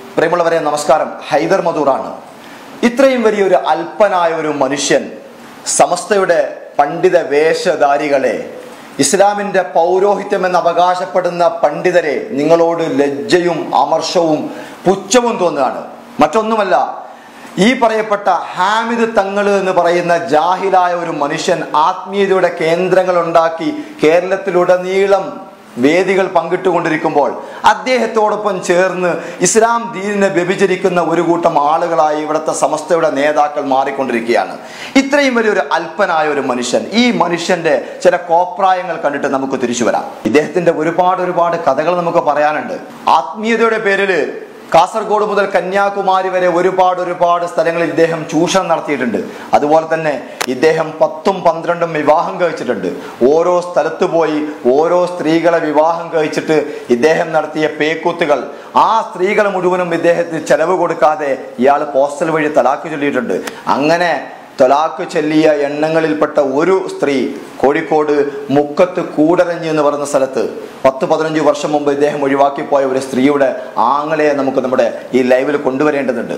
പ്രിയമുള്ളവരെ നമസ്കാരം ഹൈദർ മധൂറാണ് ഇത്രയും വലിയൊരു അല്പനായ ഒരു മനുഷ്യൻ സമസ്തയുടെ പണ്ഡിത വേഷധാരികളെ ഇസ്ലാമിന്റെ പൗരോഹിത്യം എന്ന് അവകാശപ്പെടുന്ന പണ്ഡിതരെ നിങ്ങളോട് ലജ്ജയും അമർഷവും പുച്ഛവും തോന്നുകയാണ് മറ്റൊന്നുമല്ല ഈ പറയപ്പെട്ട ഹാമിദ് തങ്ങള് എന്ന് പറയുന്ന ജാഹിലായ ഒരു മനുഷ്യൻ ആത്മീയതയുടെ കേന്ദ്രങ്ങൾ ഉണ്ടാക്കി കേരളത്തിലുടനീളം വേദികൾ പങ്കിട്ടുകൊണ്ടിരിക്കുമ്പോൾ അദ്ദേഹത്തോടൊപ്പം ചേർന്ന് ഇസ്ലാം ദീനിനെ വ്യഭിചരിക്കുന്ന ഒരു കൂട്ടം ആളുകളായി ഇവിടുത്തെ സമസ്തയുടെ നേതാക്കൾ മാറിക്കൊണ്ടിരിക്കുകയാണ് ഇത്രയും വലിയൊരു അല്പനായ ഒരു മനുഷ്യൻ ഈ മനുഷ്യന്റെ ചില കോപ്രായങ്ങൾ കണ്ടിട്ട് നമുക്ക് തിരിച്ചു വരാം ഇദ്ദേഹത്തിന്റെ ഒരുപാട് ഒരുപാട് കഥകൾ നമുക്ക് പറയാനുണ്ട് ആത്മീയതയുടെ പേരില് കാസർഗോഡ് മുതൽ കന്യാകുമാരി വരെ ഒരുപാട് ഒരുപാട് സ്ഥലങ്ങളിൽ ഇദ്ദേഹം ചൂഷണം നടത്തിയിട്ടുണ്ട് അതുപോലെ തന്നെ ഇദ്ദേഹം പത്തും പന്ത്രണ്ടും വിവാഹം കഴിച്ചിട്ടുണ്ട് ഓരോ സ്ഥലത്ത് പോയി ഓരോ സ്ത്രീകളെ വിവാഹം കഴിച്ചിട്ട് ഇദ്ദേഹം നടത്തിയ പേക്കൂത്തുകൾ ആ സ്ത്രീകൾ മുഴുവനും ഇദ്ദേഹത്തിന് ചെലവ് കൊടുക്കാതെ ഇയാൾ പോസ്റ്റൽ വഴി തലാക്ക് ചൊല്ലിയിട്ടുണ്ട് അങ്ങനെ തൊലാക്ക് ചൊല്ലിയ എണ്ണങ്ങളിൽപ്പെട്ട ഒരു സ്ത്രീ കോഴിക്കോട് മുക്കത്ത് കൂടരഞ്ഞ് എന്ന് പറയുന്ന സ്ഥലത്ത് പത്ത് പതിനഞ്ച് വർഷം മുമ്പ് ഇദ്ദേഹം ഒഴിവാക്കി പോയ ഒരു സ്ത്രീയുടെ ആങ്ങളെ നമുക്ക് നമ്മുടെ ഈ ലൈവിൽ കൊണ്ടുവരേണ്ടതുണ്ട്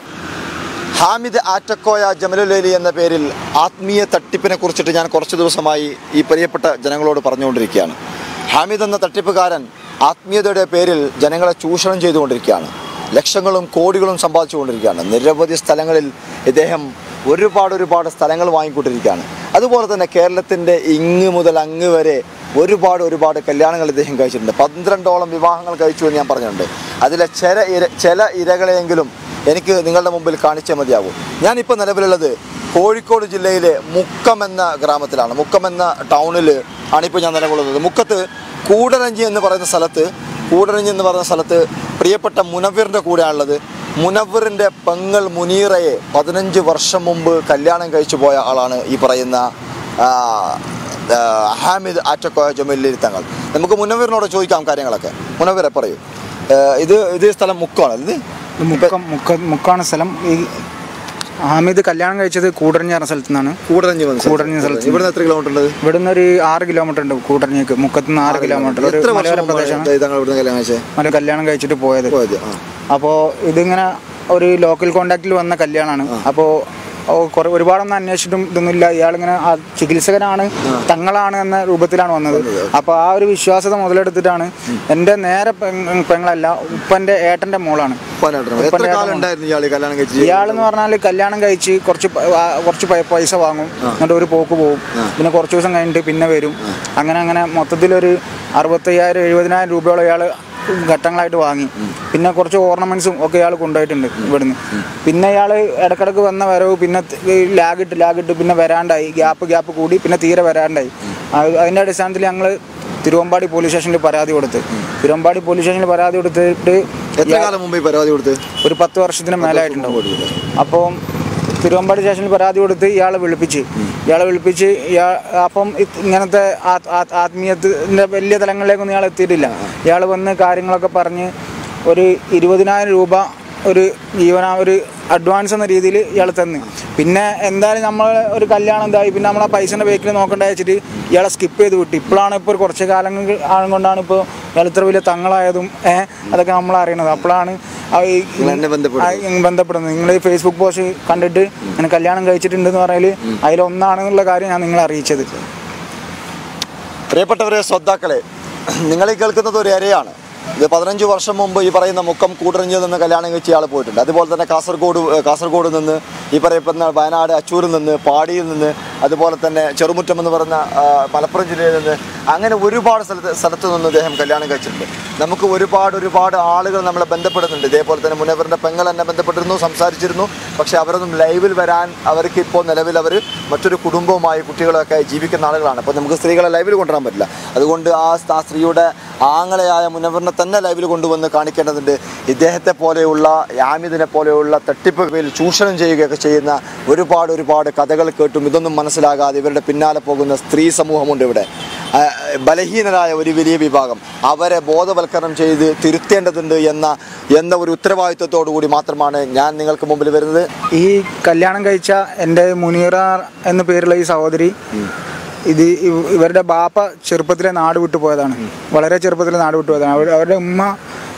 ഹാമിദ് ആറ്റക്കോയ ജമലുലേലി എന്ന പേരിൽ ആത്മീയ തട്ടിപ്പിനെ കുറിച്ചിട്ട് ഞാൻ കുറച്ച് ദിവസമായി ഈ പ്രിയപ്പെട്ട ജനങ്ങളോട് പറഞ്ഞുകൊണ്ടിരിക്കുകയാണ് ഹാമിദ് എന്ന തട്ടിപ്പുകാരൻ ആത്മീയതയുടെ പേരിൽ ജനങ്ങളെ ചൂഷണം ചെയ്തുകൊണ്ടിരിക്കുകയാണ് ലക്ഷങ്ങളും കോടികളും സമ്പാദിച്ചുകൊണ്ടിരിക്കുകയാണ് നിരവധി സ്ഥലങ്ങളിൽ ഇദ്ദേഹം ഒരുപാട് ഒരുപാട് സ്ഥലങ്ങൾ വാങ്ങിക്കൊണ്ടിരിക്കുകയാണ് അതുപോലെ തന്നെ കേരളത്തിൻ്റെ ഇങ്ങ് മുതൽ അങ്ങ് വരെ ഒരുപാട് ഒരുപാട് കല്യാണങ്ങൾ ഇദ്ദേഹം കഴിച്ചിട്ടുണ്ട് പന്ത്രണ്ടോളം വിവാഹങ്ങൾ കഴിച്ചു എന്ന് ഞാൻ പറഞ്ഞിട്ടുണ്ട് അതിലെ ചില ഇര ചില ഇരകളെയെങ്കിലും എനിക്ക് നിങ്ങളുടെ മുമ്പിൽ കാണിച്ചേ മതിയാവും ഞാനിപ്പോൾ നിലവിലുള്ളത് കോഴിക്കോട് ജില്ലയിലെ മുക്കം എന്ന ഗ്രാമത്തിലാണ് മുക്കം എന്ന ടൗണിൽ ആണിപ്പോൾ ഞാൻ നിലകൊള്ളുന്നത് മുക്കത്ത് കൂടരഞ്ചി എന്ന് പറയുന്ന സ്ഥലത്ത് കൂടരഞ്ചി എന്ന് പറയുന്ന സ്ഥലത്ത് പ്രിയപ്പെട്ട മുനവീറിൻ്റെ കൂടെയാണുള്ളത് മുനവറിൻ്റെ പെങ്ങൾ മുനീറയെ പതിനഞ്ച് വർഷം മുമ്പ് കല്യാണം കഴിച്ചു പോയ ആളാണ് ഈ പറയുന്ന ആ, ആ, ഹാമിദ് ആറ്റക്കോയ ജമീലിൽ തങ്ങൾ നമുക്ക് മുനവീറിനോട് ചോദിക്കാം കാര്യങ്ങളൊക്കെ മുനവീറെ പറയൂ ഏ, ഇത് ഇത് സ്ഥലം മുക്കമാണ് ഇത് ഇത് മുക്കം മുക്ക മുക്കാണ് സ്ഥലം ഈ ഹാമിദ് കല്യാണം കഴിച്ചത് കൂടരഞ്ഞി പറഞ്ഞ സ്ഥലത്തു നിന്നാണ് കൂടരഞ്ഞി വന്ന സ്ഥലം. കൂടരഞ്ഞി സ്ഥലത്ത് ഇവിടുന്ന് എത്ര കിലോമീറ്റർ ഉണ്ട് ഇവിടുന്ന് ഒരു ആറ് കിലോമീറ്റർ ഉണ്ട് കൂടരഞ്ഞിക്ക് മുക്കത്ത് നിന്ന് ആറ് കിലോമീറ്റർ ഒരു എത്ര മലയോര വർഷം മുമ്പാണ് പ്രദേശമാണ് തങ്ങൾ ഇവിടുന്ന് കല്യാണം കഴിച്ചത് മല കല്യാണം കഴിച്ചിട്ട് പോയത് പോയത് ആ അപ്പോൾ ഇതിങ്ങനെ ഒരു ലോക്കൽ കോണ്ടാക്റ്റിൽ വന്ന കല്യാണമാണ് അപ്പോൾ കുറെ ഒരുപാടൊന്നും അന്വേഷിച്ചിട്ടും ഇതൊന്നുമില്ല ഇയാളിങ്ങനെ ആ ചികിത്സകനാണ് തങ്ങളാണ് എന്ന രൂപത്തിലാണ് വന്നത് അപ്പോൾ ആ ഒരു വിശ്വാസത മുതലെടുത്തിട്ടാണ് എൻ്റെ നേരെ പെങ്- പെങ്ങളല്ല ഉപ്പൻ്റെ ഏട്ടൻ്റെ മോളാണ് പതിനെട്ട് എത്ര ഉപ്പൻ്റെ കാലം ഏട്ടൻ ഉണ്ടായിരുന്നു ഇയാൾ കല്യാണം കഴിച്ച് ഇയാളെന്ന് പറഞ്ഞാൽ കല്യാണം കഴിച്ച് കുറച്ച് പ- ആ, കുറച്ച് പൈ- പൈസ വാങ്ങും എന്നിട്ട് ഒരു പോക്ക് പോകും പിന്നെ കുറച്ച് ദിവസം കഴിഞ്ഞിട്ട് പിന്നെ വരും അങ്ങനെ അങ്ങനെ മൊത്തത്തിലൊരു അറുപത്തയ്യായിരം എഴുപതിനായിരം രൂപയോളം ഇയാൾ ഘട്ടങ്ങളായിട്ട് വാങ്ങി പിന്നെ കുറച്ച് ഓർണമെന്റ്സും ഒക്കെ ഇയാൾ കൊണ്ടുപോയിട്ടുണ്ട് ഇവിടുന്ന് പിന്നെ ഇയാൾ ഇടക്കിടക്ക് വന്ന വരവ് പിന്നെ ലാഗിട്ട് ലാഗിട്ട് പിന്നെ വരാണ്ടായി ഗ്യാപ്പ് ഗ്യാപ്പ് കൂടി പിന്നെ തീരെ വരാണ്ടായി അത് അതിൻ്റെ അടിസ്ഥാനത്തിൽ ഞങ്ങൾ തിരുവമ്പാടി പോലീസ് സ്റ്റേഷനിൽ പരാതി കൊടുത്ത് തിരുവമ്പാടി പോലീസ് സ്റ്റേഷനിൽ പരാതി കൊടുത്തിട്ട് എത്ര കാലം മുമ്പ് ഈ പരാതി കൊടുത്ത് ഒരു പത്ത് വർഷത്തിന് മേലായിട്ടുണ്ടാവും അപ്പോൾ തിരുവമ്പാടി സ്റ്റേഷനിൽ പരാതി കൊടുത്ത് ഇയാളെ വിളിപ്പിച്ച് ഇയാളെ വിളിപ്പിച്ച് ഇയാ അപ്പം ഇത് ഇങ്ങനത്തെ ആ- ആ- ആത്മീയത്തിൻ്റെ വലിയ തലങ്ങളിലേക്കൊന്നും ഇയാൾ എത്തിയിട്ടില്ല ഇയാൾ വന്ന് കാര്യങ്ങളൊക്കെ പറഞ്ഞ് ഒരു ഇരുപതിനായിരം രൂപ ഒരു ജീവന ഒരു അഡ്വാൻസ് എന്ന രീതിയിൽ ഇയാൾ തന്ന് പിന്നെ എന്തായാലും നമ്മൾ ഒരു കല്യാണം എന്തായി പിന്നെ നമ്മൾ ആ പൈസൻ്റെ ബേക്കിൽ നോക്കണ്ട വെച്ചിട്ട് ഇയാളെ സ്കിപ്പ് ചെയ്ത് വിട്ടു ഇപ്പോഴാണ് ഇപ്പോൾ ഒരു കുറച്ച് കാലങ്ങൾ ആളും കൊണ്ടാണ് ഇപ്പോൾ ഇയാൾ ഇത്ര വലിയ തങ്ങളായതും ഏഹ് അതൊക്കെ നമ്മൾ അറിയണത് അപ്പോഴാണ് ആ ഈ നിങ്ങൾ എന്നെ ബന്ധപ്പെടുന്നത്. ആ ഈ ബന്ധപ്പെടുന്നത് നിങ്ങൾ ഈ ഫേസ്ബുക്ക് പോസ്റ്റ് കണ്ടിട്ട് ഞാൻ കല്യാണം കഴിച്ചിട്ടുണ്ടെന്ന് പറയൽ അതിലൊന്നാണെന്നുള്ള കാര്യം ഞാൻ നിങ്ങളെ അറിയിച്ചത് പ്രിയപ്പെട്ടവരെ ശ്രോതാക്കളെ നിങ്ങൾ ഈ കേൾക്കുന്നത് ഒരു ഇരയാണ് ഇത് പതിനഞ്ച് വർഷം മുമ്പ് ഈ പറയുന്ന മുക്കം കൂടരഞ്ഞിൽ നിന്ന് കല്യാണം കഴിച്ച ആൾ പോയിട്ടുണ്ട് അതുപോലെ തന്നെ കാസർഗോഡ് ഏഹ് കാസർഗോഡ് നിന്ന് ഈ പറയപ്പെടുന്ന വയനാട് അച്ചൂരിൽ നിന്ന് പാടിയിൽ നിന്ന് അതുപോലെ തന്നെ ചെറുമുറ്റം എന്ന് പറയുന്ന ആ, മലപ്പുറം ജില്ലയിൽ നിന്ന് അങ്ങനെ ഒരുപാട് സ്ഥലത്ത് സ്ഥലത്ത് നിന്ന് ഇദ്ദേഹം കല്യാണം കഴിച്ചിട്ടുണ്ട് നമുക്ക് ഒരുപാട് ഒരുപാട് ആളുകൾ നമ്മളെ ബന്ധപ്പെടുന്നുണ്ട് ഇതേപോലെ തന്നെ മുനവറിൻ്റെ പെങ്ങൾ എന്നെ ബന്ധപ്പെട്ടിരുന്നു സംസാരിച്ചിരുന്നു പക്ഷേ അവരൊന്നും ലൈവിൽ വരാൻ അവർക്ക് ഇപ്പോൾ നിലവിൽ അവർ മറ്റൊരു കുടുംബവുമായി കുട്ടികളൊക്കെ ജീവിക്കുന്ന ആളുകളാണ് അപ്പോൾ നമുക്ക് സ്ത്രീകളെ ലൈവിൽ കൊണ്ടുവരാൻ പറ്റില്ല അതുകൊണ്ട് ആ സ്- ആ സ്ത്രീയുടെ ആങ്ങളയായ മുനവറിനെ തന്നെ ലൈവിൽ കൊണ്ടുവന്ന് കാണിക്കേണ്ടതുണ്ട് ഇദ്ദേഹത്തെ പോലെയുള്ള യാമിദിനെ പോലെയുള്ള തട്ടിപ്പ് പേരിൽ ചൂഷണം ചെയ്യുകയൊക്കെ ചെയ്യുന്ന ഒരുപാട് ഒരുപാട് കഥകൾ കേട്ടും ഇതൊന്നും മനസ്സിലാകാതെ ഇവരുടെ പിന്നാലെ പോകുന്ന സ്ത്രീ സമൂഹമുണ്ട് ഇവിടെ ആ, ബലഹീനരായ ഒരു വലിയ വിഭാഗം അവരെ ബോധവൽക്കരണം ചെയ്ത് തിരുത്തേണ്ടതുണ്ട് എന്ന എന്ന ഒരു ഉത്തരവാദിത്വത്തോടു കൂടി മാത്രമാണ് ഞാൻ നിങ്ങൾക്ക് മുമ്പിൽ വരുന്നത് ഈ കല്യാണം കഴിച്ച എൻ്റെ മുനീറ എന്ന പേരുള്ള ഈ സഹോദരി ഇത് ഇവ- ഇവരുടെ ബാപ്പ ചെറുപ്പത്തിലെ നാട് വിട്ടു പോയതാണ് വളരെ ചെറുപ്പത്തിലെ നാട് വിട്ടു പോയതാണ് അവർ- അവരുടെ ഉമ്മ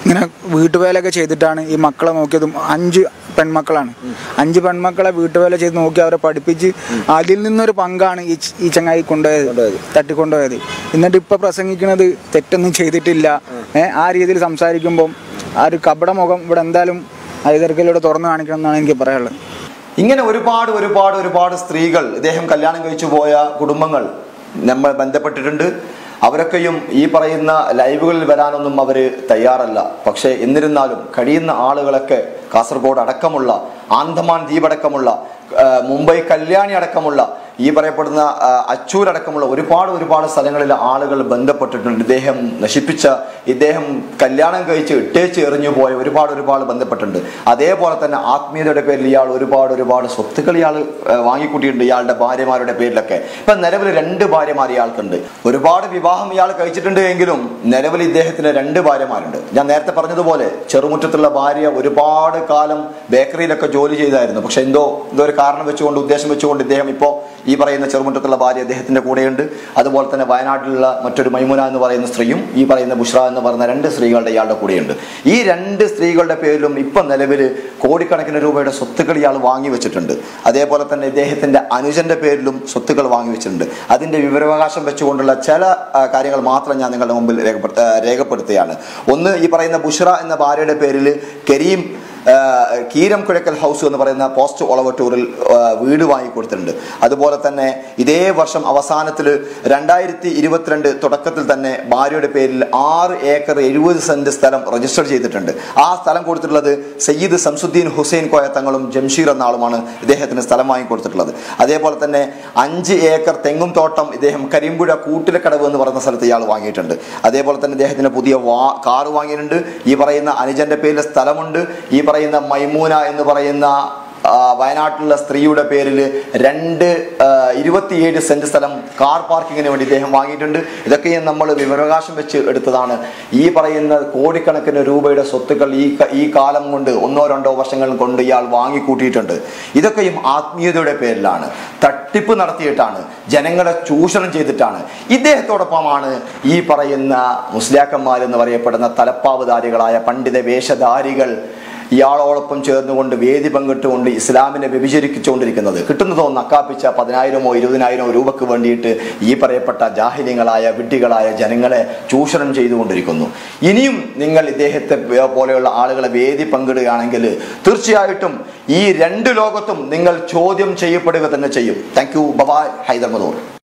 ഇങ്ങനെ വീട്ടുവേലയൊക്കെ ചെയ്തിട്ടാണ് ഈ മക്കളെ നോക്കിയതും അഞ്ച് പെൺമക്കളാണ് അഞ്ച് പെൺമക്കളെ വീട്ടുവേല ചെയ്ത് നോക്കി അവരെ പഠിപ്പിച്ച് അതിൽ നിന്നൊരു പങ്കാണ് ഈ ച- ഈ ചങ്ങായി കൊണ്ടുപോയത് തട്ടിക്കൊണ്ടുപോയത് എന്നിട്ട് ഇപ്പൊ പ്രസംഗിക്കുന്നത് തെറ്റൊന്നും ചെയ്തിട്ടില്ല ഏഹ് ആ രീതിയിൽ സംസാരിക്കുമ്പം ആ ഒരു കപട മുഖം ഇവിടെ എന്തായാലും ഹൈദർക്കലൂടെ തുറന്നു കാണിക്കണം എന്നാണ് എനിക്ക് പറയാനുള്ളത് ഇങ്ങനെ ഒരുപാട് ഒരുപാട് ഒരുപാട് സ്ത്രീകൾ ഇദ്ദേഹം കല്യാണം കഴിച്ചു പോയ കുടുംബങ്ങൾ നമ്മൾ ബന്ധപ്പെട്ടിട്ടുണ്ട് അവരൊക്കെയും ഈ പറയുന്ന ലൈവുകളിൽ വരാനൊന്നും അവർ തയ്യാറല്ല പക്ഷേ എന്നിരുന്നാലും കഴിയുന്ന ആളുകളൊക്കെ കാസർഗോഡ് അടക്കമുള്ള ആന്തമാൻ ദ്വീപടക്കമുള്ള ആ, മുംബൈ കല്യാണി അടക്കമുള്ള ഈ പറയപ്പെടുന്ന ആ, അച്ചൂർ അടക്കമുള്ള ഒരുപാട് ഒരുപാട് സ്ഥലങ്ങളിൽ ആളുകൾ ബന്ധപ്പെട്ടിട്ടുണ്ട് ഇദ്ദേഹം നശിപ്പിച്ച ഇദ്ദേഹം കല്യാണം കഴിച്ച് ഇട്ടേച്ച് എറിഞ്ഞു പോയ ഒരുപാട് ഒരുപാട് ബന്ധപ്പെട്ടിട്ടുണ്ട് അതേപോലെ തന്നെ ആത്മീയതയുടെ പേരിൽ ഇയാൾ ഒരുപാട് ഒരുപാട് സ്വത്തുക്കൾ ഇയാൾ ആ, വാങ്ങിക്കൂട്ടിയിട്ടുണ്ട് ഇയാളുടെ ഭാര്യമാരുടെ പേരിലൊക്കെ ഇപ്പൊ നിലവിൽ രണ്ട് ഭാര്യമാർ ഇയാൾക്കുണ്ട് ഒരുപാട് വിവാഹം ഇയാൾ കഴിച്ചിട്ടുണ്ട് എങ്കിലും നിലവിൽ ഇദ്ദേഹത്തിന് രണ്ട് ഭാര്യമാരുണ്ട് ഞാൻ നേരത്തെ പറഞ്ഞതുപോലെ ചെറുമുറ്റത്തുള്ള ഭാര്യ ഒരുപാട് കാലം ബേക്കറിയിലൊക്കെ ജോലി ചെയ്തായിരുന്നു പക്ഷെ എന്തോ എന്തോ ഒരു കാരണം വെച്ചുകൊണ്ട് ഉദ്ദേശം വെച്ചുകൊണ്ട് ഇദ്ദേഹം ഇപ്പോൾ ഈ പറയുന്ന ചെറുമുറ്റത്തുള്ള ഭാര്യ അദ്ദേഹത്തിന്റെ കൂടെയുണ്ട് അതുപോലെ തന്നെ വയനാട്ടിലുള്ള മറ്റൊരു മൈമുന എന്ന് പറയുന്ന സ്ത്രീയും ഈ പറയുന്ന ബുഷ്ര എന്ന് പറയുന്ന രണ്ട് സ്ത്രീകളുടെ ഇയാളുടെ കൂടെയുണ്ട് ഈ രണ്ട് സ്ത്രീകളുടെ പേരിലും ഇപ്പൊ നിലവിൽ കോടിക്കണക്കിന് രൂപയുടെ സ്വത്തുക്കൾ ഇയാൾ വാങ്ങി വെച്ചിട്ടുണ്ട് അതേപോലെ തന്നെ ഇദ്ദേഹത്തിന്റെ അനുജന്റെ പേരിലും സ്വത്തുക്കൾ വാങ്ങി വെച്ചിട്ടുണ്ട് അതിന്റെ വിവരാവകാശം വെച്ചുകൊണ്ടുള്ള ചില ആ, കാര്യങ്ങൾ മാത്രം ഞാൻ നിങ്ങളുടെ മുമ്പിൽ രേഖപ്പെടുത്ത- ആ, രേഖപ്പെടുത്തുകയാണ് ഒന്ന് ഈ പറയുന്ന ബുഷ്ര എന്ന ഭാര്യയുടെ പേരിൽ കരീം ആ, കീരം കുഴക്കൽ ഹൗസ് എന്ന് പറയുന്ന പോസ്റ്റ് ഒളവട്ടൂരിൽ ആ, വീട് വാങ്ങിക്കൊടുത്തിട്ടുണ്ട് അതുപോലെ തന്നെ ഇതേ വർഷം അവസാനത്തിൽ രണ്ടായിരത്തി ഇരുപത്തിരണ്ട് തുടക്കത്തിൽ തന്നെ ഭാര്യയുടെ പേരിൽ ആറ് ഏക്കർ എഴുപത് സെന്റ് സ്ഥലം രജിസ്റ്റർ ചെയ്തിട്ടുണ്ട് ആ സ്ഥലം കൊടുത്തിട്ടുള്ളത് സയ്യിദ് സംസുദ്ദീൻ ഹുസൈൻ കോയ തങ്ങളും ജംഷീർ എന്ന ആളുമാണ് ഇദ്ദേഹത്തിന് സ്ഥലം വാങ്ങിക്കൊടുത്തിട്ടുള്ളത് അതേപോലെ തന്നെ അഞ്ച് ഏക്കർ തെങ്ങും തോട്ടം ഇദ്ദേഹം കരിമ്പുഴ കൂട്ടിലക്കടവ് എന്ന് പറയുന്ന സ്ഥലത്ത് ഇയാൾ വാങ്ങിയിട്ടുണ്ട് അതേപോലെ തന്നെ ഇദ്ദേഹത്തിന് പുതിയ വാ കാറ് വാങ്ങിയിട്ടുണ്ട് ഈ പറയുന്ന അനുജന്റെ പേരിൽ സ്ഥലമുണ്ട് ഈ പറയുന്ന മൈമൂന എന്ന് പറയുന്ന ആ, വയനാട്ടിലുള്ള സ്ത്രീയുടെ പേരിൽ രണ്ട് ആ, ഇരുപത്തിയേഴ് സെന്റ് സ്ഥലം കാർ പാർക്കിങ്ങിന് വേണ്ടി ഇദ്ദേഹം വാങ്ങിയിട്ടുണ്ട് ഇതൊക്കെ നമ്മൾ വിവരാവകാശം വെച്ച് എടുത്തതാണ് ഈ പറയുന്ന കോടിക്കണക്കിന് രൂപയുടെ സ്വത്തുക്കൾ ഈ ക- ഈ കാലം കൊണ്ട് ഒന്നോ രണ്ടോ വർഷങ്ങൾ കൊണ്ട് ഇയാൾ വാങ്ങിക്കൂട്ടിയിട്ടുണ്ട് ഇതൊക്കെയും ആത്മീയതയുടെ പേരിലാണ് തട്ടിപ്പ് നടത്തിയിട്ടാണ് ജനങ്ങളെ ചൂഷണം ചെയ്തിട്ടാണ് ഇദ്ദേഹത്തോടൊപ്പമാണ് ഈ പറയുന്ന മുസ്ലിയാക്കന്മാർ എന്ന് പറയപ്പെടുന്ന തലപ്പാവുധാരികളായ പണ്ഡിത വേഷധാരികൾ ഇയാളോടൊപ്പം ചേർന്നുകൊണ്ട് വേദി പങ്കിട്ടുകൊണ്ട് ഇസ്ലാമിനെ വ്യഭിചരിച്ചുകൊണ്ടിരിക്കുന്നത് കിട്ടുന്നതോ നക്കാപ്പിച്ച പതിനായിരമോ ഇരുപതിനായിരമോ രൂപക്ക് വേണ്ടിയിട്ട് ഈ പറയപ്പെട്ട ജാഹിര്യങ്ങളായ വിഡ്ഢികളായ ജനങ്ങളെ ചൂഷണം ചെയ്തുകൊണ്ടിരിക്കുന്നു ഇനിയും നിങ്ങൾ ഇദ്ദേഹത്തെ പോലെയുള്ള ആളുകളെ വേദി പങ്കിടുകയാണെങ്കിൽ തീർച്ചയായിട്ടും ഈ രണ്ട് ലോകത്തും നിങ്ങൾ ചോദ്യം ചെയ്യപ്പെടുക തന്നെ ചെയ്യും താങ്ക് യു ബബായ് ഹൈദർ മദൂർ